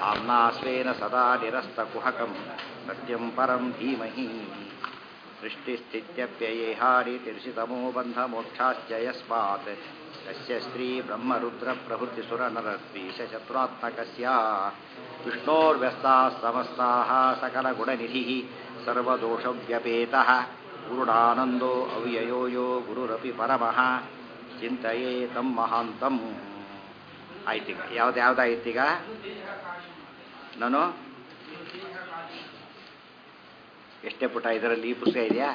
धाम्ना स्वेन सदा निरस्तकुहकं सत्यं परं धीमहि सृष्टिस्थित्यप्ययेहारितिर्षितमो बन्धमोक्षाश्च यस्मात् तस्य स्त्रीब्रह्मरुद्रप्रभृतिसुरनरद्वीषचतुरात्मकस्य विष्णोर्व्यस्ताः समस्ताः सकलगुणनिधिः सर्वदोषव्यपेतः गुरुडानन्दो अव्ययो यो ಗುರುರಪಿ ಪರಮಃ ಚಿಂತೆಯೇ ತಮ್ಮ ಮಹಾಂತಂ ಆಯ್ತೀಗ ಯಾವ್ದು ಯಾವ್ದಾಯ್ತೀಗ ನಾನು ಎಷ್ಟೇ ಪುಟ ಇದರಲ್ಲಿ ಈ ಪುಸ್ತಕ ಇದೆಯಾ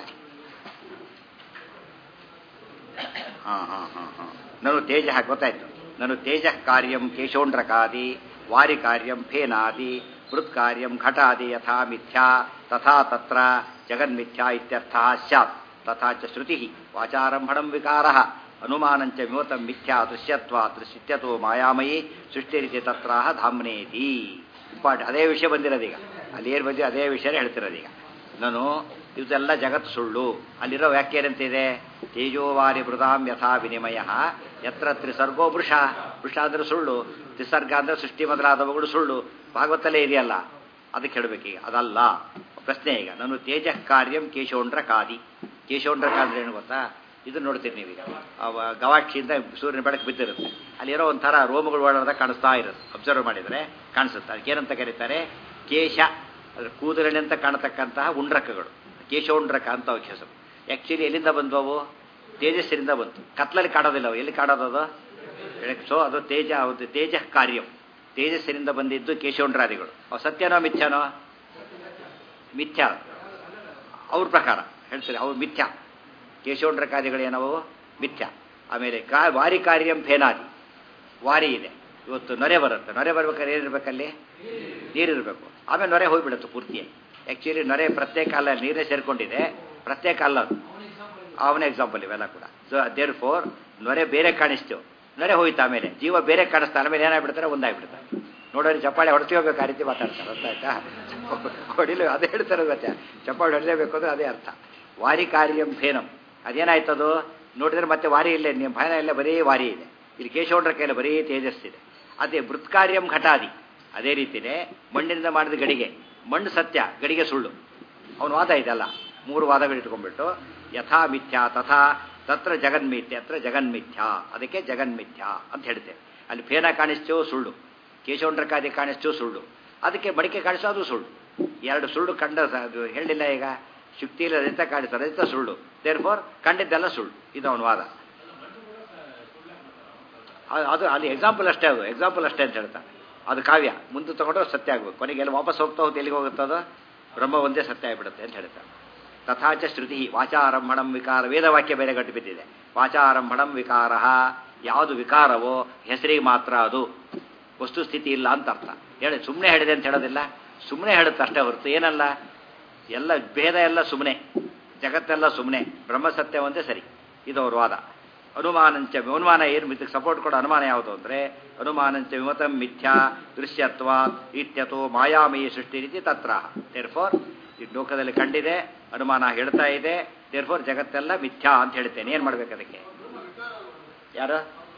ಹಾಂ ಹಾಂ ಹಾಂ ಹಾಂ ನಾನು ತೇಜ ಗೊತ್ತಾಯ್ತು ನಾನು ತೇಜ ಕಾರ್ಯಂ ಕೇಶೋಂಡ್ರಕಾದಿ ವಾರಿ ಕಾರ್ಯಂ ಫೇನಾದಿ ಮೃತ್ ಕಾರ್ಯಂ ಘಟಾದಿ ಯಥಾ ಮಿಥ್ಯಾ ತಥಾ ತತ್ರ ಜಗನ್ಮಿಥ್ಯಾ ಇತ್ಯರ್ಥ ಸ್ಯಾತ್ ತಥಾ ಚ ಶ್ರುತಿ ವಾಚಾರಂಭಣಂ ವಿಕಾರಃ ಅನುಮಾನಂಚ ವಿಮತಂ ಮಿಥ್ಯಾ ದೃಶ್ಯತ್ವಾ ದೃಶ್ಯತ್ಯತೋ ಮಾಯಾಮಯಿ ಸೃಷ್ಟಿರಿತಿ ತತ್ರಾಹ ಧಾಮ್ನೇತಿ ಇಂಪಾರ್ಟ್ ಅದೇ ವಿಷಯ ಬಂದಿರೋದೀಗ ಅಲ್ಲಿ ಏನು ಬಂದಿದೆ ಅದೇ ವಿಷಯನೇ ಹೇಳ್ತಿರೋದೀಗ ನಾನು ಇದೆಲ್ಲ ಜಗತ್ತು ಸುಳ್ಳು ಅಲ್ಲಿರೋ ವ್ಯಾಖ್ಯೆ ಏನಂತಿದೆ ತೇಜೋವಾರಿ ಮೃದಾಂ ಯಥಾ ವಿನಿಮಯ ಯತ್ರ ತ್ರಿಸರ್ಗೋ ವೃಷ ವೃಷ ಅಂದ್ರೆ ಸುಳ್ಳು ತ್ರಿಸರ್ಗ ಅಂದ್ರೆ ಸೃಷ್ಟಿ ಮೊದಲಾದವುಗಳು ಸುಳ್ಳು ಭಾಗವತಲ್ಲೇ ಇದೆಯಲ್ಲ ಅದಕ್ಕೆ ಹೇಳಬೇಕೀಗ ಅದಲ್ಲ ಪ್ರಶ್ನೆ ಈಗ ನಾನು ತೇಜ ಕಾರ್ಯಂ ಕೇಶೋಂಡ್ರ ಕಾದಿ ಕೇಶೋಂಡ್ರ ಕಾದ್ರೆ ಏನು ಗೊತ್ತಾ ಇದು ನೋಡ್ತೀರಿ ನೀವೀಗ ಅವ ಗವಾಕ್ಷಿಯಿಂದ ಸೂರ್ಯನ ಬೆಳಕು ಬಿದ್ದಿರುತ್ತೆ ಅಲ್ಲಿರೋ ಒಂಥರ ರೋಮಗಳು ಓಡಾಡ್ದಾಗ ಕಾಣಿಸ್ತಾ ಇರುತ್ತೆ ಅಬ್ಸರ್ವ್ ಮಾಡಿದರೆ ಕಾಣಿಸುತ್ತೆ ಅದಕ್ಕೆ ಏನಂತ ಕರೀತಾರೆ ಕೇಶ ಅದ್ರ ಕೂದಲಿನಂತ ಕಾಣತಕ್ಕಂತಹ ಉಂಡ್ರಕಗಳು ಕೇಶೋಂಡ್ರಕ ಅಂತ ಅವಕ್ಕೆ ಹೆಸರು ಆ್ಯಕ್ಚುಲಿ ಎಲ್ಲಿಂದ ಬಂದವು ತೇಜಸ್ಸಿನಿಂದ ಬಂತು ಕತ್ಲಲ್ಲಿ ಕಾಣೋದಿಲ್ಲ ಅವು ಎಲ್ಲಿ ಕಾಣೋದದು ಸೊ ಅದು ತೇಜ ಅದು ತೇಜ ಕಾರ್ಯಂ ತೇಜಸ್ಸಿನಿಂದ ಬಂದಿದ್ದು ಕೇಶೋಂಡ್ರಾದಿಗಳು ಅವು ಸತ್ಯನೋ ಮಿಥ್ಯಾನೋ ಮಿಥ್ಯಾ ಅವ್ರ ಪ್ರಕಾರ ಹೇಳ್ತಾರೆ ಅವು ಮಿಥ್ಯಾ ಕೇಶೋಂಡ್ರಕಾದಿಗಳು ಏನವು ಮಿಥ್ಯ ಆಮೇಲೆ ಕಾ ವಾರಿ ಕಾರ್ಯಂ ಫೇನಾದಿ ವಾರಿ ಇದೆ ಇವತ್ತು ನೊರೆ ಬರುತ್ತೆ ನೊರೆ ಬರ್ಬೇಕಾದ್ರೆ ಏನಿರ್ಬೇಕಲ್ಲಿ ನೀರಿರಬೇಕು ಆಮೇಲೆ ನೊರೆ ಹೋಗ್ಬಿಡುತ್ತೆ ಪೂರ್ತಿಯಾಗಿ ಆ್ಯಕ್ಚುಲಿ ನೊರೆ ಪ್ರತ್ಯೇಕ ಅಲ್ಲ ನೀರೇ ಸೇರ್ಕೊಂಡಿದೆ ಪ್ರತ್ಯೇಕ ಅಲ್ಲ ಅದು ಅವನ ಎಕ್ಸಾಂಪಲ್ ಇವೆಲ್ಲ ಕೂಡ ಸೊ ದೇರ್ ಫೋರ್ ನೊರೆ ಬೇರೆ ಕಾಣಿಸ್ತೇವೆ ನೊರೆ ಹೋಯ್ತು ಆಮೇಲೆ ಜೀವ ಬೇರೆ ಕಾಣಿಸ್ತಾ ಆಮೇಲೆ ಏನಾಗ್ಬಿಡ್ತಾರೆ ಒಂದಾಗ್ಬಿಡ್ತಾರೆ ನೋಡೋರು ಚಪ್ಪಾಳೆ ಹೊಡ್ತೀವಬೇಕು ಆ ರೀತಿ ಮಾತಾಡ್ತಾರೆ ಅರ್ಥ ಆಯ್ತಾ ಹೊಡಿಲು ಅದೇ ಹೇಳ್ತಾರೆ ಗೊತ್ತಾ ಚಪ್ಪಾಳೆ ಹೊಡಲೇಬೇಕು ಅಂದ್ರೆ ಅದೇ ಅರ್ಥ ವಾರಿ ಕಾರ್ಯಂ ಫೇನಂ ಅದೇನಾಯ್ತದು ನೋಡಿದ್ರೆ ಮತ್ತೆ ವಾರಿ ಇಲ್ಲೇ ನಿಮ್ಮ ಭಯನ ಎಲ್ಲ ಬರೀ ವಾರಿ ಇದೆ ಇಲ್ಲಿ ಕೇಶವಣ್ರ ಕೈಯಲ್ಲಿ ಬರೀ ತೇಜಸ್ಸಿದೆ ಅದೇ ಮೃತ್ಕಾರ್ಯಂ ಘಟಾದಿ ಅದೇ ರೀತಿನೇ ಮಣ್ಣಿನಿಂದ ಮಾಡಿದ ಗಡಿಗೆ ಮಣ್ಣು ಸತ್ಯ ಗಡಿಗೆ ಸುಳ್ಳು ಅವನ ವಾದ ಇದೆಲ್ಲ ಮೂರು ವಾದಗಳು ಇಟ್ಕೊಂಡ್ಬಿಟ್ಟು ಯಥಾ ಮಿಥ್ಯಾ ತಥಾ ತತ್ರ ಜಗನ್ಮಿಥ್ಯ ಅತ್ರ ಜಗನ್ಮಿಥ್ಯಾ ಅದಕ್ಕೆ ಜಗನ್ಮಿಥ್ಯಾ ಅಂತ ಹೇಳ್ತೇವೆ ಅಲ್ಲಿ ಫೇನ ಕಾಣಿಸ್ತೋ ಸುಳ್ಳು ಕೇಶವಣ್ರಕಾದಿ ಕಾಣಿಸ್ತೋ ಸುಳ್ಳು ಅದಕ್ಕೆ ಮಡಿಕೆ ಕಾಣಿಸೋ ಅದು ಸುಳ್ಳು ಎರಡು ಸುಳ್ಳು ಕಂಡ ಅದು ಹೇಳಿಲ್ಲ ಈಗ ಶುಕ್ತಿಯಲ್ಲಿ ರಹಿತ ಕಾಣಿಸ ರಹಿತ ಸುಳ್ಳು ದೇರ್ ಫೋರ್ ಕಂಡಿದ್ದೆಲ್ಲ ಸುಳ್ಳು ಇದು ಅವನ ವಾದ ಅದು ಅಲ್ಲಿ ಎಕ್ಸಾಂಪಲ್ ಅಷ್ಟೇ ಅದು ಎಕ್ಸಾಂಪಲ್ ಅಷ್ಟೇ ಅಂತ ಹೇಳ್ತಾ ಅದು ಕಾವ್ಯ ಮುಂದೆ ತಗೊಂಡು ಸತ್ಯ ಆಗ್ಬೇಕು ಕೊನೆಗೆ ಎಲ್ಲ ವಾಪಸ್ ಹೋಗ್ತಾ ಹೋಗ್ತಾ ಎಲ್ಲಿಗೆ ಹೋಗುತ್ತದು ಬ್ರಹ್ಮ ಒಂದೇ ಸತ್ಯ ಆಗಿಬಿಡುತ್ತೆ ಅಂತ ಹೇಳ್ತಾರೆ ತಥಾಚ ಶ್ರುತಿ ವಾಚಾರಂಭಣಂ ವಿಕಾರ ವೇದವಾಕ್ಯ ಬೇರೆ ಗಟ್ಟು ಬಿದ್ದಿದೆ ವಾಚಾರಂಭಣಂ ವಿಕಾರ ಯಾವುದು ವಿಕಾರವೋ ಹೆಸರಿಗೆ ಮಾತ್ರ ಅದು ವಸ್ತುಸ್ಥಿತಿ ಇಲ್ಲ ಅಂತ ಅರ್ಥ ಹೇಳಿ ಸುಮ್ಮನೆ ಹೇಳಿದೆ ಅಂತ ಹೇಳೋದಿಲ್ಲ ಸುಮ್ಮನೆ ಹೇಳುತ್ತೆ ಅಷ್ಟೇ ಹೊರತು ಏನಲ್ಲ ಎಲ್ಲ ಭೇದ ಎಲ್ಲ ಸುಮ್ಮನೆ ಜಗತ್ತೆಲ್ಲ ಸುಮ್ಮನೆ ಬ್ರಹ್ಮಸತ್ಯ ಒಂದೇ ಸರಿ ಇದು ಅವ್ರ ವಾದ ಅನುಮಾನಂಚ ಅನುಮಾನ ಏನು ಇದಕ್ಕೆ ಸಪೋರ್ಟ್ ಕೊಡೋ ಅನುಮಾನ ಯಾವುದು ಅಂದರೆ ಅನುಮಾನಂಚ ವಿಮತಂ ಮಿಥ್ಯಾ ದೃಶ್ಯತ್ವ ಇತ್ಯಥೋ ಮಾಯಾಮಯಿ ಸೃಷ್ಟಿ ರೀತಿ ತತ್ರ ದೇರ್ಫೋರ್ ಈ ಲೋಕದಲ್ಲಿ ಕಂಡಿದೆ ಅನುಮಾನ ಹೇಳ್ತಾ ಇದೆ ದೇರ್ಫೋರ್ ಜಗತ್ತೆಲ್ಲ ಮಿಥ್ಯಾ ಅಂತ ಹೇಳ್ತೇನೆ ಏನು ಮಾಡ್ಬೇಕು ಅದಕ್ಕೆ ಯಾರು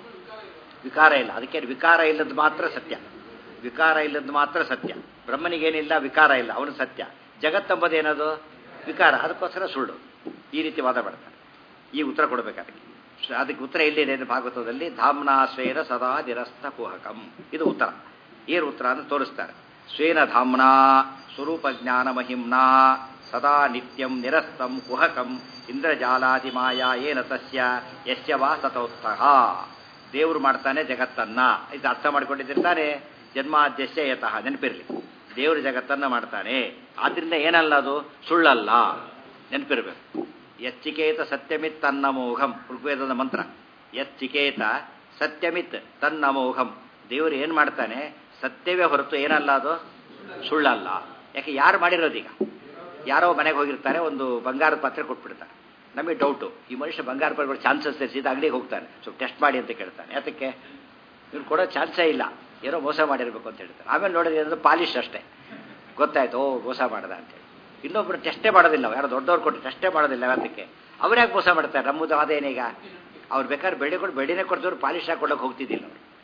ವಿಕಾರ ಇಲ್ಲ ಅದಕ್ಕೆ ವಿಕಾರ ಇಲ್ಲದ ಮಾತ್ರ ಸತ್ಯ ವಿಕಾರ ಇಲ್ಲದ ಮಾತ್ರ ಸತ್ಯ ಬ್ರಹ್ಮನಿಗೇನಿಲ್ಲ ವಿಕಾರ ಇಲ್ಲ ಅವನು ಸತ್ಯ ಜಗತ್ತಂಬುದೇನದು ವಿಕಾರ ಅದಕ್ಕೋಸ್ಕರ ಸುಳ್ಳು ಈ ರೀತಿ ವಾದ ಮಾಡ್ತಾರೆ ಈ ಉತ್ತರ ಕೊಡಬೇಕು ಅದಕ್ಕೆ ಅದಕ್ಕೆ ಉತ್ತರ ಎಲ್ಲಿದೆ ಅಂದರೆ ಭಾಗವತದಲ್ಲಿ ಧಾಮ್ನಾ ಸ್ವೇನ ಸದಾ ನಿರಸ್ತ ಕುಹಕಂ ಇದು ಉತ್ತರ ಏನು ಉತ್ತರ ಅಂತ ತೋರಿಸ್ತಾರೆ ಸ್ವೇನ ಧಾಮ್ನಾ ಸ್ವರೂಪ ಜ್ಞಾನ ಮಹಿಮ್ನಾ ಸದಾ ನಿತ್ಯಂ ನಿರಸ್ತಂ ಕುಹಕಂ ಇಂದ್ರಜಾಲಾದಿ ಮಾಯಾ ಏನ ತಸ್ಯ ಯಸ್ಯ ವಾ ಸತೋತ್ತಹ ದೇವರು ಮಾಡ್ತಾನೆ ಜಗತ್ತನ್ನ ಇದು ಅರ್ಥ ಮಾಡ್ಕೊಂಡಿದ್ದಿರ್ತಾನೆ ಜನ್ಮಾದ್ಯಸ್ಯ ಯತಃ ನೆನಪಿರಲಿ ದೇವರು ಜಗತ್ತನ್ನ ಮಾಡ್ತಾನೆ ಆದ್ರಿಂದ ಏನಲ್ಲ ಅದು ಸುಳ್ಳಲ್ಲ ನೆನಪಿರ್ಬೇಕು ಎಚ್ಚಿಕೇತ ಸತ್ಯಮಿತ್ ತನ್ನಮೋಘಂ ಋಗ್ವೇದದ ಮಂತ್ರ ಎಚ್ಚಿಕೇತ ಸತ್ಯಮಿತ್ ತನ್ನಮೋಘಂ ದೇವರು ಏನು ಮಾಡ್ತಾನೆ ಸತ್ಯವೇ ಹೊರತು ಏನಲ್ಲ ಅದು ಸುಳ್ಳಲ್ಲ ಯಾಕೆ ಯಾರು ಮಾಡಿರೋದೀಗ ಯಾರೋ ಮನೆಗೆ ಹೋಗಿರ್ತಾರೆ ಒಂದು ಬಂಗಾರದ ಪಾತ್ರೆ ಕೊಟ್ಬಿಡ್ತಾರೆ ನಮಗೆ ಡೌಟು ಈ ಮನುಷ್ಯ ಬಂಗಾರ ಪಡ್ಕೊಳ್ಳೋ ಚಾನ್ಸಸ್ ಸೀದಾ ಅಂಗಡಿಗೆ ಹೋಗ್ತಾನೆ ಸ್ವಲ್ಪ ಟೆಸ್ಟ್ ಮಾಡಿ ಅಂತ ಕೇಳ್ತಾನೆ ಯಾತಕ್ಕೆ ಇವ್ರು ಕೊಡೋ ಚಾನ್ಸೇ ಇಲ್ಲ ಏನೋ ಮೋಸ ಮಾಡಿರ್ಬೇಕು ಅಂತ ಹೇಳ್ತಾರೆ ಆಮೇಲೆ ನೋಡಿದ್ರೆ ಏನಂದ್ರೆ ಪಾಲಿಶ್ ಅಷ್ಟೇ ಗೊತ್ತಾಯ್ತು ಓ ಮೋಸ ಮಾಡ್ದ ಅಂತೇಳಿ ಇನ್ನೊಬ್ರು ಟೆಸ್ಟೇ ಮಾಡೋದಿಲ್ಲ ಯಾರೋ ದೊಡ್ಡವ್ರು ಕೊಟ್ಟು ಟೆಸ್ಟೇ ಮಾಡೋದಿಲ್ಲ ಅದಕ್ಕೆ ಅವ್ರ್ಯಾಕೆ ಮೋಸ ಮಾಡ್ತಾರೆ ನಮ್ಮದು ಅದೇನೀಗ ಅವ್ರು ಬೇಕಾದ್ರೆ ಬೆಳ್ಳಿ ಕೊಟ್ಟು ಬೆಳ್ಳಿನೇ ಕೊಡ್ತವ್ರು ಪಾಲಿಶ್ ಹಾಕೊಳಕ್ಕೆ ಹೋಗ್ತಿದ್ದಿಲ್ಲ ಅವ್ರು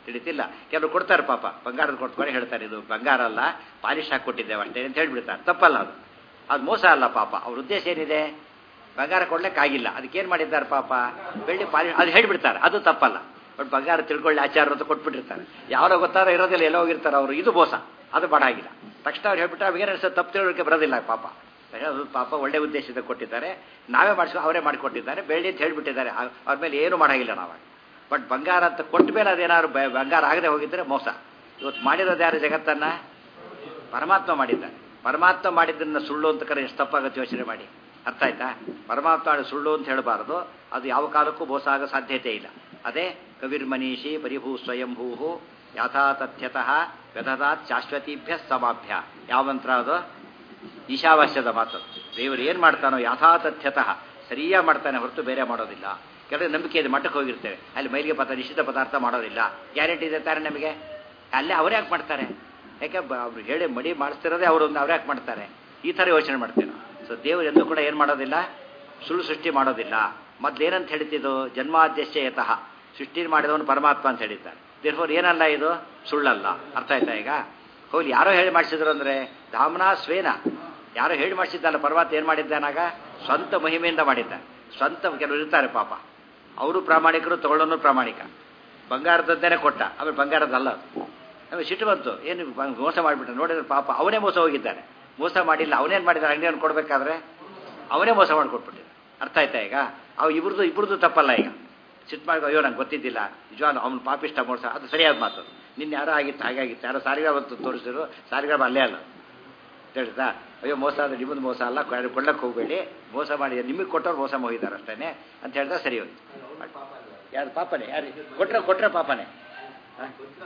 ತಿಳಿತಿಲ್ಲ ಕೆಲವರು ಕೊಡ್ತಾರೆ ಪಾಪ ಬಂಗಾರದ ಕೊಟ್ಕೊಂಡು ಹೇಳ್ತಾರೆ ಇದು ಬಂಗಾರ ಅಲ್ಲ ಪಾಲಿಶ್ ಹಾಕಿ ಕೊಟ್ಟಿದ್ದೇವೆ ಅಷ್ಟೇ ಅಂತ ಹೇಳ್ಬಿಡ್ತಾರೆ ತಪ್ಪಲ್ಲ ಅದು ಅದು ಮೋಸ ಅಲ್ಲ ಪಾಪ ಅವ್ರ ಉದ್ದೇಶ ಏನಿದೆ ಬಂಗಾರ ಕೊಡ್ಲಿಕ್ಕಾಗಿಲ್ಲ ಅದಕ್ಕೇನು ಮಾಡಿದ್ದಾರೆ ಪಾಪ ಬೆಳ್ಳಿ ಪಾಲಿಶ್ ಅದು ಹೇಳ್ಬಿಡ್ತಾರೆ ಅದು ತಪ್ಪಲ್ಲ ಬಟ್ ಬಂಗಾರ ತಿಳ್ಕೊಳ್ಳಿ ಆಚಾರ ಅಂತ ಕೊಟ್ಬಿಟ್ಟಿರ್ತಾರೆ ಯಾರೋ ಗೊತ್ತಾರೋ ಇರೋದಿಲ್ಲ ಎಲ್ಲೋ ಹೋಗಿರ್ತಾರೆ ಅವರು ಇದು ಮೋಸ ಅದು ಬಡ ಆಗಿಲ್ಲ ತಕ್ಷಣ ಅವ್ರು ಹೇಳ್ಬಿಟ್ಟು ಅವಾಗ ಏನು ತಪ್ಪು ತಿಳುವಳಿಕೆ ಬರೋದಿಲ್ಲ ಪಾಪ ಅದು ಪಾಪ ಒಳ್ಳೆ ಉದ್ದೇಶದಿಂದ ಕೊಟ್ಟಿದ್ದಾರೆ ನಾವೇ ಮಾಡಿಸ್ಕೊ ಅವರೇ ಮಾಡಿಕೊಟ್ಟಿದ್ದಾರೆ ಬೆಳ್ಳಿ ಅಂತ ಹೇಳ್ಬಿಟ್ಟಿದ್ದಾರೆ ಆ- ಅವ್ರ ಮೇಲೆ ಏನು ಮಾಡಾಗಿಲ್ಲ ನಾವಾಗ ಬಟ್ ಬಂಗಾರ ಅಂತ ಕೊಟ್ಟ ಮೇಲೆ ಅದೇನಾದ್ರು ಬ- ಬಂಗಾರ ಆಗದೆ ಹೋಗಿದ್ರೆ ಮೋಸ ಇವತ್ತು ಮಾಡಿರೋದು ಯಾರು ಜಗತ್ತನ್ನ ಪರಮಾತ್ಮ ಮಾಡಿದ್ದಾನೆ ಪರಮಾತ್ಮ ಮಾಡಿದ್ದನ್ನ ಸುಳ್ಳು ಅಂತ ಕರೆ ಎಷ್ಟು ತಪ್ಪಾಗುತ್ತೆ ಯೋಚನೆ ಮಾಡಿ ಅರ್ಥ ಆಯ್ತಾ ಪರಮಾತ್ಮ ಮಾಡಿ ಸುಳ್ಳು ಅಂತ ಹೇಳಬಾರದು ಅದು ಯಾವ ಕಾಲಕ್ಕೂ ಮೋಸ ಆಗೋ ಸಾಧ್ಯತೆ ಇಲ್ಲ ಅದೇ ಕವಿರ್ಮನೀಷಿ ಪರಿಭೂ ಸ್ವಯಂಭೂ ಯಥಾ ತಥ್ಯತಃ ವ್ಯದದಾತ್ ಶಾಶ್ವತೀಭ್ಯ ಸಮಾಭ್ಯ ಯಾವ ಮಂತ್ರ ಅದು ಈಶಾವಾಸ್ಯದ ಮಾತು ದೇವರು ಏನು ಮಾಡ್ತಾನೋ ಯಥಾತಥ್ಯತಃ ಸರಿಯಾಗಿ ಮಾಡ್ತಾನೆ ಹೊರತು ಬೇರೆ ಮಾಡೋದಿಲ್ಲ ಕೆಲವು ನಂಬಿಕೆ ಇದೆ ಮಠಕ್ಕೆ ಹೋಗಿರ್ತೇವೆ ಅಲ್ಲಿ ಮೈಲಿಗೆ ಪದಾರ್ಥ ನಿಶ್ಚಿತ ಪದಾರ್ಥ ಮಾಡೋದಿಲ್ಲ ಗ್ಯಾರಂಟಿ ಇದೆ ತಾನೆ ನಮಗೆ ಅಲ್ಲೇ ಅವ್ರು ಯಾಕೆ ಮಾಡ್ತಾರೆ ಯಾಕೆ ಬ- ಅವ್ರು ಹೇಳಿ ಮಡಿ ಮಾಡಿಸ್ತಿರೋದೇ ಅವರು ಅವ್ರು ಯಾಕೆ ಮಾಡ್ತಾರೆ ಈ ಥರ ಯೋಚನೆ ಮಾಡ್ತೇವೆ ನಾವು ಸೊ ದೇವರು ಎಂದೂ ಕೂಡ ಏನು ಮಾಡೋದಿಲ್ಲ ಸುಳ್ಳು ಸೃಷ್ಟಿ ಮಾಡೋದಿಲ್ಲ ಮೊದ್ಲೇನಂತ ಹೇಳ್ತಿದ್ದು ಜನ್ಮಾದ್ಯಶ್ಯ ಯತಃ ಸೃಷ್ಟಿ ಮಾಡಿದವನು ಪರಮಾತ್ಮ ಅಂತ ಹೇಳಿದ್ದಾರೆ ದೇರ್ಫೋರ್ ಏನಲ್ಲ ಇದು ಸುಳ್ಳಲ್ಲ ಅರ್ಥ ಆಯ್ತಾ ಈಗ ಹೋಗ್ಲಿ ಯಾರೋ ಹೇಳಿ ಮಾಡಿಸಿದ್ರು ಅಂದ್ರೆ ಧಾಮನ ಸ್ವೇನ ಯಾರೋ ಹೇಳಿ ಮಾಡಿಸಿದ್ದಲ್ಲ ಪರ್ವತ ಏನು ಮಾಡಿದ್ದಾನಾಗ ಸ್ವಂತ ಮಹಿಮೆಯಿಂದ ಮಾಡಿದ್ದ ಸ್ವಂತ ಕೆಲವರು ಇರ್ತಾರೆ ಪಾಪ ಅವರು ಪ್ರಾಮಾಣಿಕರು ತಗೊಳ್ಳೋನು ಪ್ರಾಮಾಣಿಕ ಬಂಗಾರದದ್ದೇನೆ ಕೊಟ್ಟ ಆಮೇಲೆ ಬಂಗಾರದಲ್ಲ ಅದು ನಮಗೆ ಸಿಟ್ಟು ಬಂತು ಏನು ಬ- ಮೋಸ ಮಾಡಿಬಿಟ್ಟ ನೋಡಿದ್ರೆ ಪಾಪ ಅವನೇ ಮೋಸ ಹೋಗಿದ್ದಾನೆ ಮೋಸ ಮಾಡಿಲ್ಲ ಅವನೇನು ಮಾಡಿದ್ದಾನೆ ಅಂಗಡಿಯನ್ನು ಕೊಡಬೇಕಾದ್ರೆ ಅವನೇ ಮೋಸ ಮಾಡಿಕೊಟ್ಬಿಟ್ಟಿದ್ದ ಅರ್ಥ ಆಯ್ತಾ ಈಗ ಅವು ಇಬ್ರದ್ದು ಇಬ್ರದ್ದು ತಪ್ಪಲ್ಲ ಈಗ ಸಿಟ್ಟು ಮಾಡಿ ಅಯ್ಯೋ ನಂಗೆ ಗೊತ್ತಿದ್ದಿಲ್ಲ ನಿಜವಾಗ್ಲೂ ಅವ್ನು ಪಾಪಿಷ್ಟ ಮೋಸ ಅದು ಸರಿಯಾದ ಮಾತು ನಿನ್ನೆ ಯಾರೋ ಆಗಿತ್ತು ಹಾಗಾಗಿತ್ತು ಯಾರೋ ಸಾರಿಗ ಬಂತು ತೋರಿಸಿದ್ರು ಸಾರಿಗ ಅಲ್ಲೇ ಅಲ್ಲ ತಿಳಿತಾ ಅಯ್ಯೋ ಮೋಸ ಆದರೆ ನಿಮ್ಮದು ಮೋಸ ಅಲ್ಲ ಯಾರು ಕೊಡ್ಲಕ್ಕೆ ಹೋಗಬೇಡಿ ಮೋಸ ಮಾಡಿ ನಿಮಗೆ ಕೊಟ್ಟವ್ರು ಮೋಸ ಹೋಗಿದ್ದಾರೆ ಅಷ್ಟೇ ಅಂತ ಹೇಳಿದ್ರೆ ಸರಿ ಹೋಯ್ತು ಯಾರು ಪಾಪನೇ ಯಾರು ಕೊಟ್ರೆ ಕೊಟ್ರೆ ಪಾಪನೇ ಹ?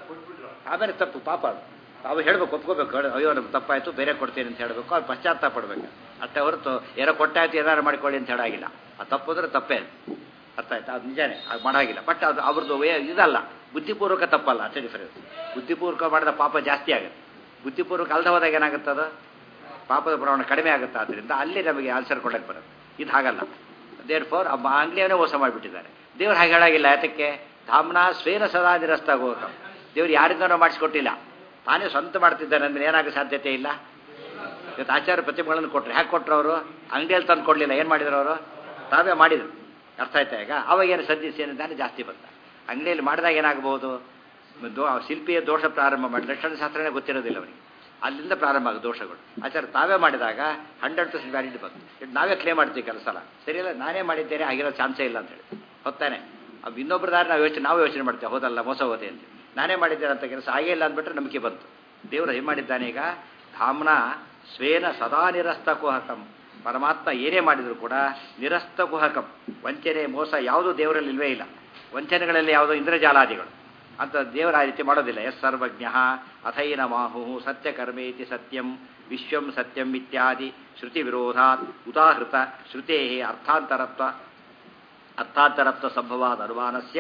ಆಮೇಲೆ ತಪ್ಪು ಪಾಪ ಅದು ಅವು ಹೇಳ್ಬೇಕು ಒಪ್ಕೋಬೇಕು ಹೇಳು, ಅಯ್ಯೋ ನಮ್ಗೆ ತಪ್ಪಾಯ್ತು ಬೇರೆ ಕೊಡ್ತೀನಿ ಅಂತ ಹೇಳಬೇಕು ಅವ್ರು ಪಶ್ಚಾತ್ತಾಪ ಪಡ್ಬೇಕು ಅಷ್ಟೇ ಹೊರತು ಏನೋ ಕೊಟ್ಟಾಯ್ತು ಏನಾರು ಮಾಡ್ಕೊಳ್ಳಿ ಅಂತ ಹೇಳಾಗಿಲ್ಲ ಆ ತಪ್ಪು ಅಂದ್ರೆ ತಪ್ಪೇ ಅದು. ಅರ್ಥ ಆಯ್ತಾ ಅದು ನಿಜಾನೇ ಅದು ಮಾಡಾಗಿಲ್ಲ ಬಟ್ ಅದು ಅವ್ರದ್ದು ವೇ ಇದಲ್ಲ ಬುದ್ಧಿಪೂರ್ವಕ ತಪ್ಪಲ್ಲ ಅಷ್ಟೇ ಡಿಫರೆನ್ಸ್ ಬುದ್ಧಿಪೂರ್ವಕ ಮಾಡಿದ ಪಾಪ ಜಾಸ್ತಿ ಆಗುತ್ತೆ ಬುದ್ಧಿಪೂರ್ವಕ ಅಲ್ದ ಹೋದಾಗ ಏನಾಗುತ್ತೆ ಅದು ಪಾಪದ ಪ್ರಮಾಣ ಕಡಿಮೆ ಆಗುತ್ತೆ ಆದ್ದರಿಂದ ಅಲ್ಲಿ ನಮಗೆ ಆನ್ಸರ್ ಕೊಡಕ್ಕೆ ಬರುತ್ತೆ ಇದು ಹಾಗಲ್ಲ ದೇರ್ ಫೋರ್ ಆಂಗ್ಲೇಯನೇ ಮೋಸ ಮಾಡಿಬಿಟ್ಟಿದ್ದಾರೆ ದೇವ್ರು ಹಾಗೆ ಹೇಳಾಗಿಲ್ಲ ಯಾತಕ್ಕೆ ಧಾಮ್ನ ಸ್ವೇನ ಸದಾ ನಿರಸ್ತಾಗೋಕ ದೇವ್ರು ಯಾರಿಂದನೋ ಮಾಡಿಸ್ಕೊಟ್ಟಿಲ್ಲ ತಾನೇ ಸ್ವಂತ ಮಾಡ್ತಿದ್ದಾನೆ ಅಂದ್ರೆ ಏನಾಗೋ ಸಾಧ್ಯತೆ ಇಲ್ಲ ಇವತ್ತು ಆಚಾರ ಪ್ರತಿಮೆಗಳನ್ನು ಕೊಟ್ಟರು ಹ್ಯಾಕೆ ಕೊಟ್ಟರು ಅವರು ಅಂಗಡಿಯಲ್ಲಿ ತಂದು ಕೊಡಲಿಲ್ಲ ಏನು ಮಾಡಿದ್ರು ಅವರು ತಾವೇ ಮಾಡಿದರು ಅರ್ಥ ಆಯ್ತಾ ಈಗ ಅವಾಗ ಏನು ಸದ್ಯಸಿ ಏನಿದ್ದಾನೆ ಜಾಸ್ತಿ ಬಂದ ಅಂಗಡಿಯಲ್ಲಿ ಮಾಡಿದಾಗ ಏನಾಗಬಹುದು ದೋ ಶಿಲ್ಪಿಯ ದೋಷ ಪ್ರಾರಂಭ ಮಾಡಿ ಲಕ್ಷಣ ಶಾಸ್ತ್ರನೇ ಗೊತ್ತಿರೋದಿಲ್ಲ ಅವನಿಗೆ ಅಲ್ಲಿಂದ ಪ್ರಾರಂಭ ಆಗ ದೋಷಗಳು ಆಚಾರ ತಾವೇ ಮಾಡಿದಾಗ ಹಂಡ್ರೆಡ್ ಪರ್ಸೆಂಟ್ ವ್ಯಾಲಿಡಿ ಬಂತು ಇದು ನಾವೇ ಕ್ಲೇಮ್ ಮಾಡ್ತೀವಿ ಕೆಲಸ ಸಲ ಸರಿಯಲ್ಲ ನಾನೇ ಮಾಡಿದ್ದೇನೆ ಆಗಿರೋ ಚಾನ್ಸೇ ಇಲ್ಲ ಅಂತ ಹೇಳಿ ಹೊತ್ತಾನೆ ಅವು ಇನ್ನೊಬ್ಬರ ದಾರಿ ನಾವು ಯೋಚನೆ ನಾವು ಯೋಚನೆ ಮಾಡ್ತೇವೆ ಹೋದಲ್ಲ ಮೋಸ ಹೋದೆ ಅಂತ ನಾನೇ ಮಾಡಿದ್ದೇನೆ ಅಂತ ಕೆಲಸ ಆಗೇ ಇಲ್ಲ ಅಂದ್ಬಿಟ್ರೆ ನಂಬಿಕೆ ಬಂತು ದೇವರು ಏನು ಮಾಡಿದ್ದಾನೆ ಈಗ ಧಾಮ್ನ ಸ್ವೇನ ಸದಾ ನಿರಸ್ತ ಕುಹಕಂ ಪರಮಾತ್ಮ ಏನೇ ಮಾಡಿದ್ರು ಕೂಡ ನಿರಸ್ತ ಕುಹಕಂ ವಂಚನೆ ಮೋಸ ಯಾವುದೂ ದೇವರಲ್ಲಿ ಇಲ್ವೇ ಇಲ್ಲ ವಂಚನೆಗಳಲ್ಲಿ ಯಾವುದೋ ಇಂದ್ರಜಾಲಾದಿಗಳು ಅಂತ ದೇವರ ಆ ರೀತಿ ಮಾಡೋದಿಲ್ಲ ಎಸ್ ಸರ್ವಜ್ಞ ಅಥೈನ ಮಾಹು ಸತ್ಯಕರ್ಮೇತಿ ಸತ್ಯಂ ವಿಶ್ವಂ ಸತ್ಯಂ ಇತ್ಯಾದಿ ಶ್ರುತಿ ವಿರೋಧಾತ್ ಉದಾಹೃತ ಶ್ರುತೇ ಅರ್ಥಾಂತರತ್ವ ಅರ್ಥಾಂತರತ್ವ ಸಂಭವಾದ ಅನುಮಾನಸ್ಯ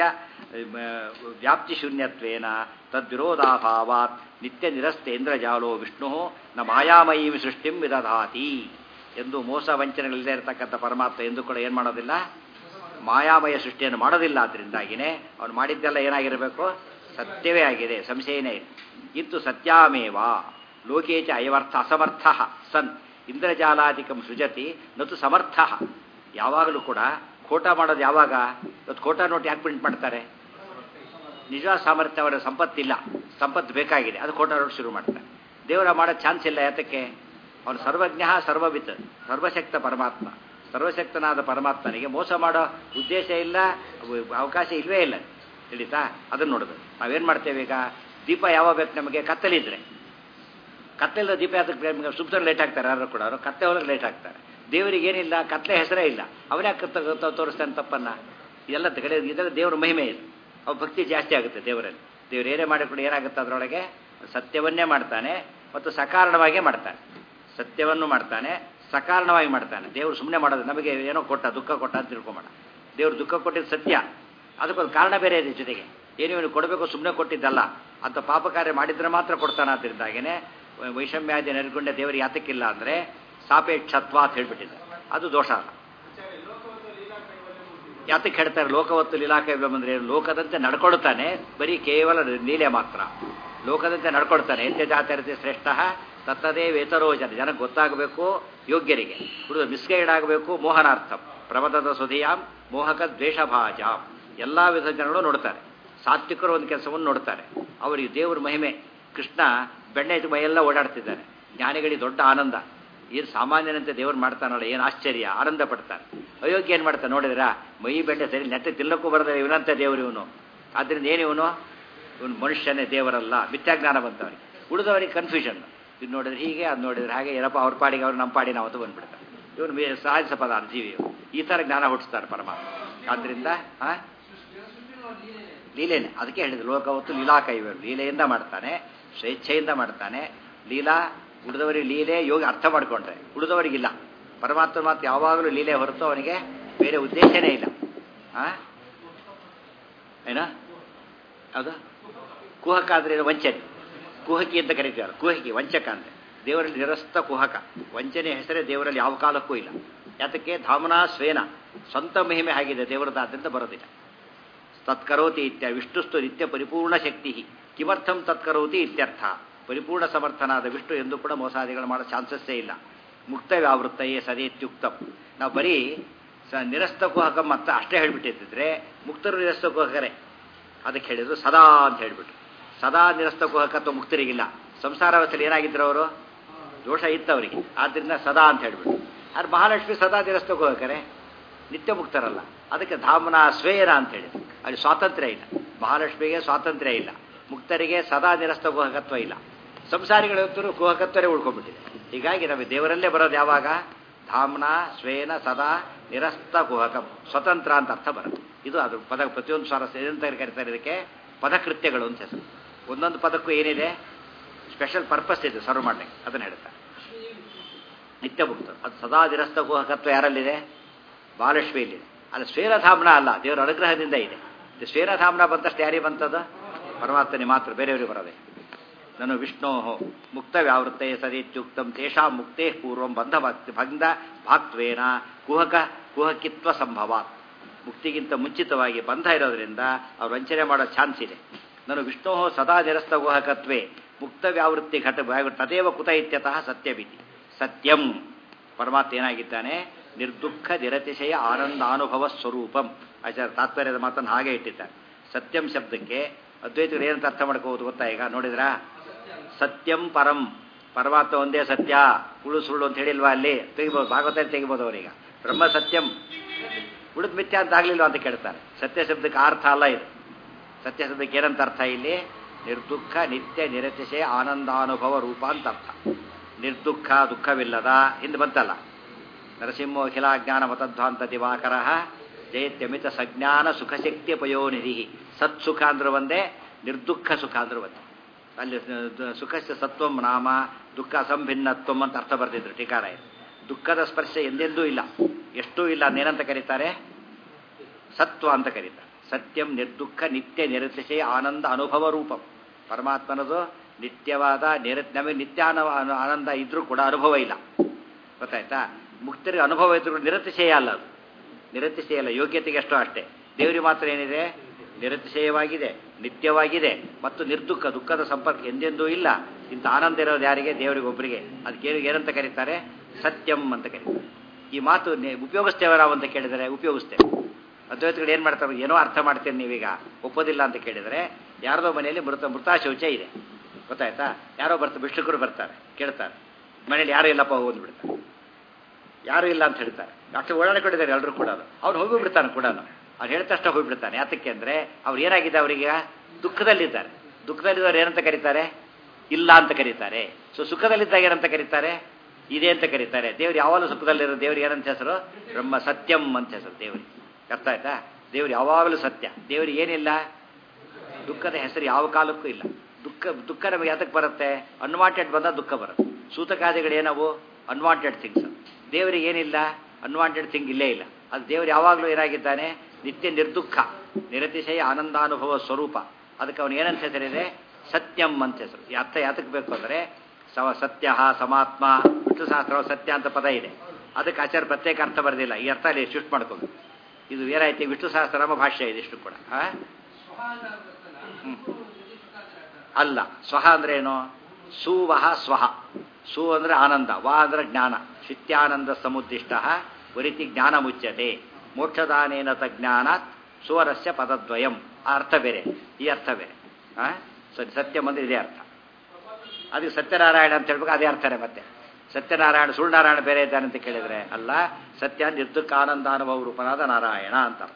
ವ್ಯಾಪ್ತಿ ಶೂನ್ಯತ್ವೇನ ತದ್ವಿರೋಧಾಭಾವಾತ್ ನಿತ್ಯ ನಿರಸ್ತೇಂದ್ರಜಾಲೋ ವಿಷ್ಣು ನ ಮಾಯಾಮಯೀ ಸೃಷ್ಟಿಂ ವಿದಧಾತಿ ಎಂದು ಮೋಸ ವಂಚನೆಗಳಿಲ್ಲದೆ ಇರತಕ್ಕಂಥ ಪರಮಾತ್ಮ ಎಂದು ಕೂಡ ಏನು ಮಾಡೋದಿಲ್ಲ ಮಾಯಾಮಯ ಸೃಷ್ಟಿಯನ್ನು ಮಾಡೋದಿಲ್ಲ ಆದ್ದರಿಂದಾಗಿನೇ ಅವನು ಮಾಡಿದ್ದೆಲ್ಲ ಏನಾಗಿರಬೇಕು ಸತ್ಯವೇ ಆಗಿದೆ ಸಂಶಯನೇ ಇಲ್ಲ ಇತ್ತು ಸತ್ಯಾಮೇವ ಲೋಕೇಚ ಅಯವರ್ಥ ಅಸಮರ್ಥ ಸನ್ ಇಂದ್ರಜಾಲಾಧಿಕಂ ಸೃಜತಿ ನತು ಸಮರ್ಥ ಯಾವಾಗಲೂ ಕೂಡ ಖೋಟ ಮಾಡೋದು ಯಾವಾಗ ಇವತ್ತು ಖೋಟ ನೋಟ್ ಯಾಕೆ ಪ್ರಿಂಟ್ ಮಾಡ್ತಾರೆ ನಿಜವಾದ ಸಾಮರ್ಥ್ಯ ಅವರ ಸಂಪತ್ತಿಲ್ಲ ಸಂಪತ್ತು ಬೇಕಾಗಿದೆ ಅದು ಖೋಟ ನೋಟ್ ಶುರು ಮಾಡ್ತಾರೆ ದೇವರ ಮಾಡೋ ಚಾನ್ಸ್ ಇಲ್ಲ ಯಾತಕ್ಕೆ ಅವನು ಸರ್ವಜ್ಞ ಸರ್ವವಿತ್ ಸರ್ವಶಕ್ತ ಪರಮಾತ್ಮ ಸರ್ವಶಕ್ತನಾದ ಪರಮಾತ್ಮನಿಗೆ ಮೋಸ ಮಾಡೋ ಉದ್ದೇಶ ಇಲ್ಲ ಅವಕಾಶ ಇಲ್ವೇ ಇಲ್ಲ ತಿಳಿತಾ ಅದನ್ನು ನೋಡೋದು ನಾವೇನು ಮಾಡ್ತೇವೆ ಈಗ ದೀಪ ಯಾವಾಗ ಬೇಕು ನಮಗೆ ಕತ್ತಲಿದ್ರೆ ಕತ್ತಲಿಲ್ಲ ದೀಪ ಯಾತಕ್ಕೆ ನಮಗೆ ಸುಮ್ಮನೆ ಲೇಟ್ ಆಗ್ತಾರೆ ಯಾರು ಕೂಡ ಅವರು ಕತ್ತೆ ಒಳಗೆ ಲೇಟ್ ಆಗ್ತಾರೆ ದೇವರಿಗೆ ಏನಿಲ್ಲ ಕತ್ಲೆ ಹೆಸರೇ ಇಲ್ಲ ಅವನೇ ಕತ್ತ ತೋರಿಸ್ತಾನೆ ತಪ್ಪನ್ನ ಇದೆಲ್ಲ ಕಡೆ ಇದೆಲ್ಲ ದೇವರ ಮಹಿಮೆ ಇದು ಅವು ಭಕ್ತಿ ಜಾಸ್ತಿ ಆಗುತ್ತೆ ದೇವರಲ್ಲಿ ದೇವರು ಏನೇ ಮಾಡಿಕೊಂಡು ಏನಾಗುತ್ತೆ ಅದರೊಳಗೆ ಸತ್ಯವನ್ನೇ ಮಾಡ್ತಾನೆ ಮತ್ತು ಸಕಾರಣವಾಗೇ ಮಾಡ್ತಾನೆ ಸತ್ಯವನ್ನು ಮಾಡ್ತಾನೆ ಸಕಾರಣವಾಗಿ ಮಾಡ್ತಾನೆ ದೇವರು ಸುಮ್ಮನೆ ಮಾಡೋದು ನಮಗೆ ಏನೋ ಕೊಟ್ಟ ದುಃಖ ಕೊಟ್ಟ ಅಂತ ತಿಳ್ಕೊಂಬೇಡ ದೇವರು ದುಃಖ ಕೊಟ್ಟಿದ್ದು ಸತ್ಯ ಅದಕ್ಕೊಂದು ಕಾರಣ ಬೇರೆ ಇದೆ ಜೊತೆಗೆ ಏನು ಇವನು ಕೊಡಬೇಕು ಸುಮ್ಮನೆ ಕೊಟ್ಟಿದ್ದಲ್ಲ ಅಂತ ಪಾಪ ಕಾರ್ಯ ಮಾಡಿದ್ರೆ ಮಾತ್ರ ಕೊಡ್ತಾನ ಅಂತಿದ್ದಾಗೇನೆ ವೈಷಮ್ಯಾದಿ ನೈರ್ಗುಣ್ಯ ದೇವರು ಯಾತಕ್ಕಿಲ್ಲ ಅಂದರೆ ಸಾಪೇಕ್ಷತ್ವ ಅಂತ ಹೇಳ್ಬಿಟ್ಟಿದೆ ಅದು ದೋಷ ಅಲ್ಲ ಯಾತಕ್ಕೆ ಹೇಳ್ತಾರೆ ಲೋಕವತ್ತು ಲೀಲಾಕೈ ಅಂದ್ರೆ ಲೋಕದಂತೆ ನಡ್ಕೊಳ್ತಾನೆ ಬರೀ ಕೇವಲ ಲೀಲೆ ಮಾತ್ರ ಲೋಕದಂತೆ ನಡ್ಕೊಳ್ತಾನೆ ಎಂತೆ ಜಾತರತೆ ಶ್ರೇಷ್ಠ ತತ್ತದೇ ವೇತರೋ ಜನ ಜನಕ್ಕೆ ಗೊತ್ತಾಗಬೇಕು ಯೋಗ್ಯರಿಗೆ ಹುಡುಗ ಮಿಸ್ಗೈಡ್ ಆಗಬೇಕು ಮೋಹನಾರ್ಥಂ ಪ್ರಮದದ ಸುಧಿಯಾಂ ಮೋಹಕ ದ್ವೇಷಭಾಜಾಂ ಎಲ್ಲ ವಿಧ ಜನಗಳು ನೋಡ್ತಾರೆ ಸಾತ್ವಿಕರು ಒಂದು ಕೆಲಸವನ್ನು ನೋಡ್ತಾರೆ ಅವರಿಗೆ ದೇವ್ರ ಮಹಿಮೆ ಕೃಷ್ಣ ಬೆಣ್ಣೆ ಮೈಯೆಲ್ಲ ಓಡಾಡ್ತಿದ್ದಾನೆ ಜ್ಞಾನಿಗಳಿಗೆ ದೊಡ್ಡ ಆನಂದ ಏನು ಸಾಮಾನ್ಯನಂತೆ ದೇವ್ರು ಮಾಡ್ತಾನಲ್ಲ ಏನು ಆಶ್ಚರ್ಯ ಆನಂದ ಪಡ್ತಾನೆ ಅಯೋಗ್ಯ ಏನು ಮಾಡ್ತಾನೆ ನೋಡಿದ್ರಾ ಮೈ ಬೆಣ್ಣೆ ಸರಿ ನೆಟ್ಟೆ ತಿನ್ನಕ್ಕೂ ಬರದೆ ಇವನಂತ ದೇವರು ಇವನು ಆದ್ದರಿಂದ ಏನು ಇವನು ಇವನು ಮನುಷ್ಯನೇ ದೇವರಲ್ಲ ಮಿಥ್ಯಾಜ್ಞಾನ ಬಂತವನಿಗೆ ಉಳಿದವರಿಗೆ ಕನ್ಫ್ಯೂಷನ್ ಇದು ನೋಡಿದ್ರೆ ಹೀಗೆ ಅದು ನೋಡಿದ್ರೆ ಹಾಗೆ ಏನಪ್ಪ ಅವ್ರ ಪಾಡಿಗೆ ಅವ್ರು ನಮ್ಮ ಪಾಡಿಗೆ ನಾವು ಅದು ಬಂದ್ಬಿಡ್ತಾರೆ ಇವನು ಮೇ ಸಾಧಿಸ ಪದಾರ್ಥ ಜೀವಿ ಇವ್ನು. ಈ ಥರ ಜ್ಞಾನ ಹುಟ್ಟಿಸ್ತಾರೆ ಪರಮಾತ್ಮ ಆದ್ದರಿಂದ ಆ ಲೀಲೆನೆ ಅದಕ್ಕೆ ಹೇಳಿದ್ರು ಲೋಕವತ್ತು ಲೀಲಾ ಕೈವರು ಲೀಲೆಯಿಂದ ಮಾಡ್ತಾನೆ ಸ್ವೇಚ್ಛೆಯಿಂದ ಮಾಡ್ತಾನೆ ಲೀಲಾ ಉಳಿದವರಿಗೆ ಲೀಲೆ ಯೋಗಿ ಅರ್ಥ ಮಾಡ್ಕೊಂಡ್ರೆ ಉಳಿದವರಿಗಿಲ್ಲ ಪರಮಾತ್ಮ ಮಾತು ಯಾವಾಗಲೂ ಲೀಲೆ ಹೊರತು ಅವನಿಗೆ ಬೇರೆ ಉದ್ದೇಶನೇ ಇಲ್ಲ ಆ ಏನ ಹೌದು ಕುಹಕ ಅಂದ್ರೆ ಏನು ವಂಚನೆ ಕುಹಕಿ ಅಂತ ಕರೀತಾರೆ ಕುಹಕಿ ವಂಚಕ ಅಂತ ದೇವರಲ್ಲಿ ನಿರಸ್ತ ಕುಹಕ ವಂಚನೆ ಹೆಸರೇ ದೇವರಲ್ಲಿ ಯಾವ ಕಾಲಕ್ಕೂ ಇಲ್ಲ ಯಾತಕ್ಕೆ ಧಾಮನಾ ಸ್ವೇನ ಸ್ವಂತ ಮಹಿಮೆ ಆಗಿದೆ ದೇವರದಾದ್ರಿಂದ ಬರೋದಿಲ್ಲ ತತ್ಕರೋತಿ ಇತ್ಯ ವಿಷ್ಣುಸ್ತು ನಿತ್ಯ ಪರಿಪೂರ್ಣ ಶಕ್ತಿ ಕಿಮರ್ಥಂ ತತ್ಕರೋತಿ ಇತ್ಯರ್ಥ ಪರಿಪೂರ್ಣ ಸಮರ್ಥನಾದ ವಿಷ್ಣು ಎಂದು ಕೂಡ ಮೋಸಾದಿಗಳು ಮಾಡೋ ಚಾನ್ಸಸ್ಸೇ ಇಲ್ಲ ಮುಕ್ತ ವ್ಯಾವೃತ್ತಯೇ ಸದೇತ್ಯುಕ್ತಂ ನಾವು ಬರೀ ಸ ನಿರಸ್ತ ಕುಹಕಂ ಅಂತ ಅಷ್ಟೇ ಹೇಳ್ಬಿಟ್ಟಿದ್ರೆ ಮುಕ್ತರು ನಿರಸ್ತ ಕುಹಕರೇ ಅದಕ್ಕೆ ಹೇಳಿದ್ರು ಸದಾ ಅಂತ ಹೇಳ್ಬಿಟ್ರು ಸದಾ ನಿರಸ್ತ ಕುಹಕ ಅಥವಾ ಮುಕ್ತರಿಗಿಲ್ಲ ಸಂಸಾರಾವಸ್ಥೆಯಲ್ಲಿ ಏನಾಗಿದ್ರು ಅವರು ದೋಷ ಇತ್ತವರಿಗೆ ಆದ್ದರಿಂದ ಸದಾ ಅಂತ ಹೇಳ್ಬಿಟ್ರು ಆದ್ರೆ ಮಹಾಲಕ್ಷ್ಮಿ ಸದಾ ನಿರಸ್ತ ಕುಹಕರೇ ನಿತ್ಯ ಮುಕ್ತರಲ್ಲ ಅದಕ್ಕೆ ಧಾಮನ ಸ್ವೇರ ಅಂತ ಹೇಳಿದ್ರು ಅಲ್ಲಿ ಸ್ವಾತಂತ್ರ್ಯ ಇಲ್ಲ ಮಹಾಲಕ್ಷ್ಮಿಗೆ ಸ್ವಾತಂತ್ರ್ಯ ಇಲ್ಲ ಮುಕ್ತರಿಗೆ ಸದಾ ನಿರಸ್ತ ಕುಹಕತ್ವ ಇಲ್ಲ ಸಂಸಾರಿಗಳಂತರೂ ಕುಹಕತ್ವರೇ ಉಳ್ಕೊಂಡ್ಬಿಟ್ಟಿದೆ ಹೀಗಾಗಿ ನಮಗೆ ದೇವರಲ್ಲೇ ಬರೋದು ಯಾವಾಗ ಧಾಮ್ನ ಸ್ವೇನ ಸದಾ ನಿರಸ್ತ ಕುಹಕಂ ಸ್ವತಂತ್ರ ಅಂತ ಅರ್ಥ ಬರುತ್ತೆ ಇದು ಅದು ಪದ ಪ್ರತಿಯೊಂದು ಸ್ವಾರಸ್ಯ ಏನಂತ ಕರೀತಾರೆ ಇದಕ್ಕೆ ಪದಕೃತ್ಯಗಳು ಅಂತ ಹೆಸರು ಒಂದೊಂದು ಪದಕ್ಕೂ ಏನಿದೆ ಸ್ಪೆಷಲ್ ಪರ್ಪಸ್ ಇದೆ ಸರ್ವ್ ಮಾಡಲಿಕ್ಕೆ ಅದನ್ನು ಹೇಳ್ತಾರೆ ನಿತ್ಯ ಮುಕ್ತ ಅದು ಸದಾ ನಿರಸ್ತ ಕುಹಕತ್ವ ಯಾರಲ್ಲಿದೆ ಮಹಾಲಕ್ಷ್ಮಿಯಲ್ಲಿದೆ ಅದು ಸ್ವೇರಧಾಮ್ನ ಅಲ್ಲ ದೇವರ ಅನುಗ್ರಹದಿಂದ ಇದೆ ಇದು ಸ್ವೇರಧಾಮ್ನ ಬಂದಷ್ಟು ಯಾರಿಗೆ ಬಂತದ್ದು ಪರಮಾತ್ಮನೆ ಮಾತ್ರ ಬೇರೆಯವರಿಗೆ ಬರೋದೆ ನಾನು ವಿಷ್ಣೋ ಮುಕ್ತ ವ್ಯಾವೃತ್ತೆ ಸದಿತ್ಯುಕ್ತಂ ತೇಷಾ ಮುಕ್ತೇ ಪೂರ್ವಂ ಬಂಧ ಭಕ್ತಿ ಭಂಗ ಭಾಕ್ತ್ವೇನ ಕುಹಕ ಕುಹಕಿತ್ವ ಸಂಭವ ಮುಕ್ತಿಗಿಂತ ಮುಂಚಿತವಾಗಿ ಬಂಧ ಇರೋದ್ರಿಂದ ಅವ್ರು ವಂಚನೆ ಮಾಡೋ ಚಾನ್ಸ್ ಇದೆ ನಾನು ವಿಷ್ಣೋ ಸದಾ ನಿರಸ್ತ ಗುಹಕತ್ವೇ ಮುಕ್ತ ವ್ಯಾವೃತ್ತಿ ಘಟ ತದೇವ ಕುತ ಇತ್ಯತಃ ಸತ್ಯವಿತಿ ಸತ್ಯಂ ಪರಮಾತ್ಮ ಏನಾಗಿದ್ದಾನೆ ನಿರ್ದುಃಖ ನಿರತಿಶಯ ಆನಂದಾನುಭವ ಸ್ವರೂಪಂ ಆಚಾರ್ಯ ತಾತ್ಪರ್ಯದ ಮಾತನ್ನು ಹಾಗೆ ಇಟ್ಟಿದ್ದಾರೆ ಸತ್ಯಂ ಶಬ್ದಕ್ಕೆ ಅದ್ವೈತರು ಏನಂತ ಅರ್ಥ ಮಾಡ್ಕೋಬೋದು ಗೊತ್ತಾ ಈಗ ನೋಡಿದ್ರಾ ಸತ್ಯಂ ಪರಂ ಪರಮಾತ್ಮ ಒಂದೇ ಸತ್ಯ ಸುಳ್ಳು ಸುಳ್ಳು ಅಂತ ಹೇಳಿಲ್ವಾ ಅಲ್ಲಿ ತೆಗಿಬೋದು ಭಾಗವತ ತೆಗಿಬೋದು ಅವರೀಗ ಬ್ರಹ್ಮ ಸತ್ಯಂ ಉಳಿದ ಮಿಥ್ಯ ಅಂತ ಆಗ್ಲಿಲ್ವಾ ಅಂತ ಕೇಳ್ತಾರೆ ಸತ್ಯ ಶಬ್ದಕ್ಕೆ ಅರ್ಥ ಅಲ್ಲ ಇದು ಸತ್ಯ ಶಬ್ದಕ್ಕೆ ಏನಂತ ಅರ್ಥ ಇಲ್ಲಿ ನಿರ್ದುಃಖ ನಿತ್ಯ ನಿರತಿಶಯ ಆನಂದಾನುಭವ ರೂಪ ಅಂತ ಅರ್ಥ ನಿರ್ದುಃಖ ದುಃಖವಿಲ್ಲದ ಹಿಂದೆ ಬಂತಲ್ಲ ನರಸಿಂಹ ಅಖಿಲಾಜ್ಞಾನ ಮತಧ್ವಾಂತ ದಿವಾಕರ ಜಯತ್ಯಮಿತ ಸಜ್ಞಾನ ಸುಖಶಕ್ತಿ ಪಯೋನಿಧಿ ಸತ್ಸುಖ ಅಂದ್ರೆ ಒಂದೇ ನಿರ್ದುಃಖ ಸುಖ ಅಂದ್ರೆ ಒಂದೇ ಅಲ್ಲಿ ಸುಖಸ್ಯ ಸತ್ವಂ ನಾಮ ದುಃಖ ಅಸಂಭಿನ್ನತ್ವಂ ಅಂತ ಅರ್ಥ ಬರ್ತಿದ್ರು ಟೀಕಾರ ದುಃಖದ ಸ್ಪರ್ಶ ಎಂದೆಂದೂ ಇಲ್ಲ ಎಷ್ಟೂ ಇಲ್ಲ ಅದೇನಂತ ಕರೀತಾರೆ ಸತ್ವ ಅಂತ ಕರೀತಾರೆ ಸತ್ಯಂ ನಿರ್ದುಃಖ ನಿತ್ಯ ನಿರತಿಶಯ ಆನಂದ ಅನುಭವ ರೂಪಂ ಪರಮಾತ್ಮನದು ನಿತ್ಯವಾದ ನಿರ ನಮಗೆ ನಿತ್ಯ ಆನಂದ ಇದ್ರೂ ಕೂಡ ಅನುಭವ ಇಲ್ಲ ಗೊತ್ತಾಯ್ತಾ ಮುಕ್ತರಿಗೆ ಅನುಭವ ಇದ್ರೂ ನಿರತಿಶಯ ಅಲ್ಲ ಅದು ನಿರತಿಶಯ ಅಲ್ಲ ಯೋಗ್ಯತೆಗೆ ಅಷ್ಟೋ ಅಷ್ಟೇ ದೇವರಿಗೆ ಮಾತ್ರ ಏನಿದೆ ನಿರತಿಶಯವಾಗಿದೆ ನಿತ್ಯವಾಗಿದೆ ಮತ್ತು ನಿರ್ದುಃಖ ದುಃಖದ ಸಂಪರ್ಕ ಎಂದೆಂದೂ ಇಲ್ಲ ಇಂಥ ಆನಂದ ಇರೋದು ಯಾರಿಗೆ ದೇವರಿಗೊಬ್ಬರಿಗೆ ಅದಕ್ಕೆ ಏನಂತ ಕರೀತಾರೆ ಸತ್ಯಂ ಅಂತ ಕರೀತಾರೆ ಈ ಮಾತು ಉಪಯೋಗಿಸ್ತೇವೆ ನಾವು ಅಂತ ಕೇಳಿದರೆ ಉಪಯೋಗಿಸ್ತೇವೆ ಅದ್ವೈತಗಳು ಏನು ಮಾಡ್ತಾರೆ ಏನೋ ಅರ್ಥ ಮಾಡ್ತೇನೆ ನೀವೀಗ ಒಪ್ಪೋದಿಲ್ಲ ಅಂತ ಕೇಳಿದರೆ ಯಾರದೋ ಮನೆಯಲ್ಲಿ ಮೃತ ಮೃತಾ ಶೌಚ ಇದೆ ಗೊತ್ತಾಯ್ತಾ ಯಾರೋ ಬರ್ತಾರೆ ಭಿಕ್ಷುಕರು ಬರ್ತಾರೆ ಕೇಳ್ತಾರೆ ಮನೇಲಿ ಯಾರು ಇಲ್ಲಪ್ಪ ಹೋಗ್ಬಿಡ್ತಾರೆ ಯಾರು ಇಲ್ಲ ಅಂತ ಹೇಳ್ತಾರೆ ಅಷ್ಟು ಓಡಾಡಿಕೊಂಡಿದ್ದಾರೆ ಎಲ್ಲರೂ ಕೂಡ ಅವ್ನು ಹೋಗಿಬಿಡ್ತಾನೆ ಕೂಡ ಅವ್ನು ಹೇಳಿದ ತಕ್ಷಣ ಹೋಗಿಬಿಡ್ತಾನೆ ಯಾತಕ್ಕೆ ಅಂದರೆ ಅವ್ರು ಏನಾಗಿದೆ ಅವರಿಗೆ ದುಃಖದಲ್ಲಿದ್ದಾರೆ ದುಃಖದಲ್ಲಿದ್ದವ್ರು ಏನಂತ ಕರೀತಾರೆ ಇಲ್ಲ ಅಂತ ಕರೀತಾರೆ ಸೊ ಸುಖದಲ್ಲಿದ್ದಾಗ ಏನಂತ ಕರೀತಾರೆ ಇದೆ ಅಂತ ಕರೀತಾರೆ ದೇವ್ರು ಯಾವಾಗಲೂ ಸುಖದಲ್ಲಿರೋ ದೇವ್ರಿಗೆ ಏನಂತ ಹೆಸರು ಬ್ರಹ್ಮ ಸತ್ಯಂ ಅಂತ ಹೆಸರು ದೇವರಿಗೆ ಅರ್ಥ ಆಯ್ತಾ ದೇವ್ರು ಯಾವಾಗಲೂ ಸತ್ಯ ದೇವ್ರಿಗೆ ಏನಿಲ್ಲ ದುಃಖದ ಹೆಸರು ಯಾವ ಕಾಲಕ್ಕೂ ಇಲ್ಲ ದುಃಖ ದುಃಖ ನಮಗೆ ಯಾತಕ್ಕೆ ಬರುತ್ತೆ ಅನ್ವಾಂಟೆಡ್ ಬಂದಾಗ ದುಃಖ ಬರುತ್ತೆ ಸೂತಕಾದಿಗಳು ಏನವು ಅನ್ವಾಂಟೆಡ್ ಥಿಂಗ್ಸ್ ದೇವರಿಗೆ ಏನಿಲ್ಲ ಅನ್ವಾಂಟೆಡ್ ಥಿಂಗ್ ಇಲ್ಲೇ ಇಲ್ಲ ಅದು ದೇವರು ಯಾವಾಗಲೂ ಏನಾಗಿದ್ದಾನೆ ನಿತ್ಯ ನಿರ್ದುಃಖ ನಿರತಿಶಯ ಆನಂದಾನುಭವ ಸ್ವರೂಪ ಅದಕ್ಕೆ ಅವನು ಏನಂತ ಹೆಸರಿದೆ ಸತ್ಯಂ ಅಂತ ಹೆಸರು ಅರ್ಥ ಯಾತಕ್ಕೆ ಬೇಕು ಅಂದರೆ ಸವ ಸತ್ಯ ಸಮಾತ್ಮ ವಿಷ್ಣು ಸಹಸ್ರ ಸತ್ಯ ಅಂತ ಪದ ಇದೆ ಅದಕ್ಕೆ ಆಚಾರ ಪ್ರತ್ಯೇಕ ಅರ್ಥ ಬರೆದಿಲ್ಲ ಈ ಅರ್ಥ ಅಲ್ಲಿ ಶಿಫ್ಟ್ ಮಾಡ್ಕೋಬೇಕು ಇದು ಏನಾಯ್ತು ವಿಷ್ಣು ಸಹಸ್ರನಾಮ ಭಾಷ್ಯ ಇದಿಷ್ಟು ಕೂಡ ಆ? ಹ್ಮ್. ಅಲ್ಲ ಸ್ವಹ ಅಂದ್ರೆ ಏನು ಸುವಹ ಸ್ವಹ ಸು ಅಂದ್ರೆ ಆನಂದ ವಾ ಅಂದ್ರೆ ಜ್ಞಾನ ಶಿತ್ಯಾನಂದ ಸಮುದ್ದಿಷ್ಟ ವರಿತಿ ಜ್ಞಾನ ಮುಚ್ಯತೆ ಮೋಕ್ಷದಾನೇನ ತಜ್ಞಾನಾತ್ ಸುವರಸ್ಯ ಪದದ್ವಯಂ ಆ ಅರ್ಥ ಬೇರೆ ಈ ಅರ್ಥ ಬೇರೆ ಆ? ಸರಿ ಸತ್ಯಂ ಅಂದ್ರೆ ಇದೇ ಅರ್ಥ ಅದಕ್ಕೆ ಸತ್ಯನಾರಾಯಣ ಅಂತ ಹೇಳ್ಬೇಕು ಅದೇ ಅರ್ಥನೇ ಮತ್ತೆ ಸತ್ಯನಾರಾಯಣ ಸುಳ್ನಾರಾಯಣ ಬೇರೆ ಇದ್ದಾನೆ ಅಂತ ಕೇಳಿದ್ರೆ ಅಲ್ಲ ಸತ್ಯ ನಿರ್ದುಃಖ ಆನಂದಾನುಭವ ರೂಪನಾದ ನಾರಾಯಣ ಅಂತ ಅರ್ಥ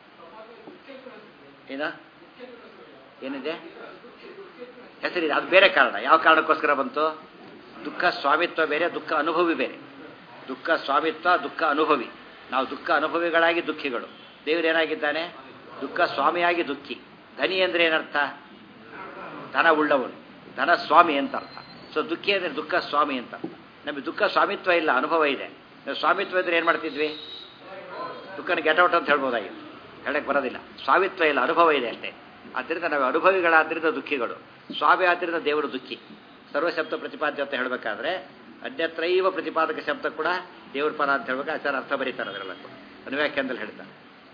ಏನ ಏನಿದೆ ಹೆಸರಿದೆ ಅದು ಬೇರೆ ಕಾರಣ ಯಾವ ಕಾರಣಕ್ಕೋಸ್ಕರ ಬಂತು ದುಃಖ ಸ್ವಾಮಿತ್ವ ಬೇರೆ ದುಃಖ ಅನುಭವಿ ಬೇರೆ ದುಃಖ ಸ್ವಾಮಿತ್ವ ದುಃಖ ಅನುಭವಿ ನಾವು ದುಃಖ ಅನುಭವಿಗಳಾಗಿ ದುಃಖಿಗಳು ದೇವರೇನಾಗಿದ್ದಾನೆ ದುಃಖ ಸ್ವಾಮಿಯಾಗಿ ದುಃಖಿ ಧನಿ ಅಂದ್ರೆ ಏನರ್ಥ ಧನ ಉಳ್ಳವನು ಧನ ಸ್ವಾಮಿ ಅಂತ ಅರ್ಥ ಸೊ ದುಃಖಿ ಅಂದ್ರೆ ದುಃಖ ಸ್ವಾಮಿ ಅಂತ ಅರ್ಥ ನಮಗೆ ದುಃಖ ಸ್ವಾಮಿತ್ವ ಇಲ್ಲ ಅನುಭವ ಇದೆ ನಾವು ಸ್ವಾಮಿತ್ವ ಇದ್ರೆ ಏನು ಮಾಡ್ತಿದ್ವಿ ದುಃಖನ ಗೆಟೌಟ್ ಅಂತ ಹೇಳ್ಬೋದಾಗಿತ್ತು ಹೇಳಕ್ಕೆ ಬರೋದಿಲ್ಲ ಸ್ವಾಮಿತ್ವ ಇಲ್ಲ ಅನುಭವ ಇದೆ ಅಷ್ಟೇ ಆದ್ದರಿಂದ ನಾವು ಅನುಭವಿಗಳಾದ್ರಿಂದ ದುಃಖಿಗಳು ಸ್ವಾಮಿ ಆದ್ರಿಂದ ದೇವರು ದುಃಖಿ ಸರ್ವಶಬ್ದ ಪ್ರತಿಪಾದ್ಯ ಅಂತ ಹೇಳಬೇಕಾದ್ರೆ ಅನ್ಯತ್ರೈವ ಪ್ರತಿಪಾದಕ ಶಬ್ದ ಕೂಡ ದೇವ್ರ ಪರ ಅಂತ ಹೇಳ್ಬೇಕು ಆಚಾರ ಅರ್ಥ ಬರೀತಾರೆ ಅದರೆಲ್ಲ ಕೂಡ ಅನುವ್ಯಾಖ್ಯಾನದಲ್ಲಿ ಹೇಳ್ತಾರೆ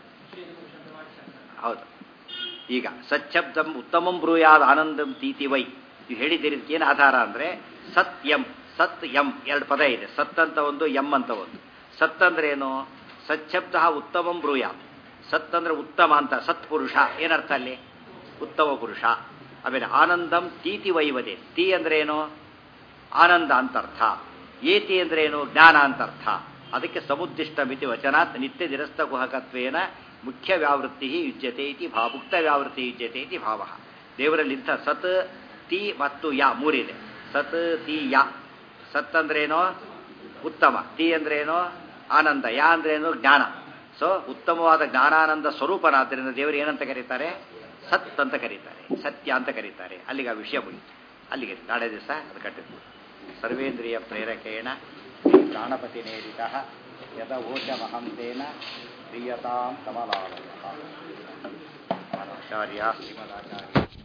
ಹೌದು ಈಗ ಸಚ್ಛಬ್ದಂ ಉತ್ತಮಂ ಬ್ರೂಯಾದ ಆನಂದಂ ತೀತಿ ವೈ ನೀವು ಹೇಳಿದ್ದೀರಿ ಏನು ಆಧಾರ ಅಂದರೆ ಸತ್ ಎಂ ಸತ್ ಎಂ ಎರಡು ಪದ ಇದೆ ಸತ್ ಅಂತ ಒಂದು ಎಂ ಅಂತ ಒಂದು ಸತ್ ಅಂದ್ರೆ ಏನು ಸಚ್ಛಬ್ದ ಉತ್ತಮಂ ಬ್ರೂಯ ಸತ್ ಅಂದ್ರೆ ಉತ್ತಮ ಅಂತ ಸತ್ ಪುರುಷ ಏನರ್ಥ ಅಲ್ಲಿ ಉತ್ತಮ ಪುರುಷ ಆಮೇಲೆ ಆನಂದಂ ತೀತಿ ವೈವದೆ ತೀ ಅಂದ್ರೆ ಏನು ಆನಂದ ಅಂತರ್ಥ ಏತಿ ಅಂದ್ರೆ ಏನು ಜ್ಞಾನ ಅಂತರ್ಥ ಅದಕ್ಕೆ ಸಮುದ್ದಿಷ್ಟ ಮಿತಿ ವಚನಾತ್ ನಿತ್ಯ ನಿರಸ್ತ ಗುಹಕತ್ವೇನ ಮುಖ್ಯ ವ್ಯಾವೃತ್ತಿ ಯುಜ್ಯತೆ ಇತಿ ಭಾವ ಮುಕ್ತ ವ್ಯಾವೃತ್ತಿ ಯುಜ್ಯತೆ ಇತಿ ಭಾವ ದೇವರಲ್ಲಿ ಇಂಥ ಸತ್ ತಿ ಮತ್ತು ಯ ಮೂರಿದೆ ಸತ್ ತಿ ಯ ಸತ್ ಅಂದ್ರೇನೋ ಉತ್ತಮ ತಿ ಅಂದ್ರೇನೋ ಆನಂದ ಯಾ ಅಂದ್ರೇನು ಜ್ಞಾನ ಸೊ ಉತ್ತಮವಾದ ಜ್ಞಾನಾನಂದ ಸ್ವರೂಪನಾದ್ದರಿಂದ ದೇವರು ಏನಂತ ಕರೀತಾರೆ ಸತ್ ಅಂತ ಕರೀತಾರೆ ಸತ್ಯ ಅಂತ ಕರೀತಾರೆ ಅಲ್ಲಿಗೆ ಆ ವಿಷಯ ಮುಗಿತು ಅಲ್ಲಿಗೆ ನಾಳೆ ದಿವಸ ಅದು ಕಟ್ಟಿದ್ದು ಸರ್ವೇಂದ್ರಿಯ ಪ್ರೇರಕೇಣ ಶ್ರೀ ಪ್ರಾಣಪತಿ ನೇರಿತ ಯದ ಓಚ ಮಹಂತೇನ ಪ್ರಿಯತಾಂ ಕಮಲಾಲಯ ಆಚಾರ್ಯ ಶ್ರೀಮದಾಚಾರ್ಯ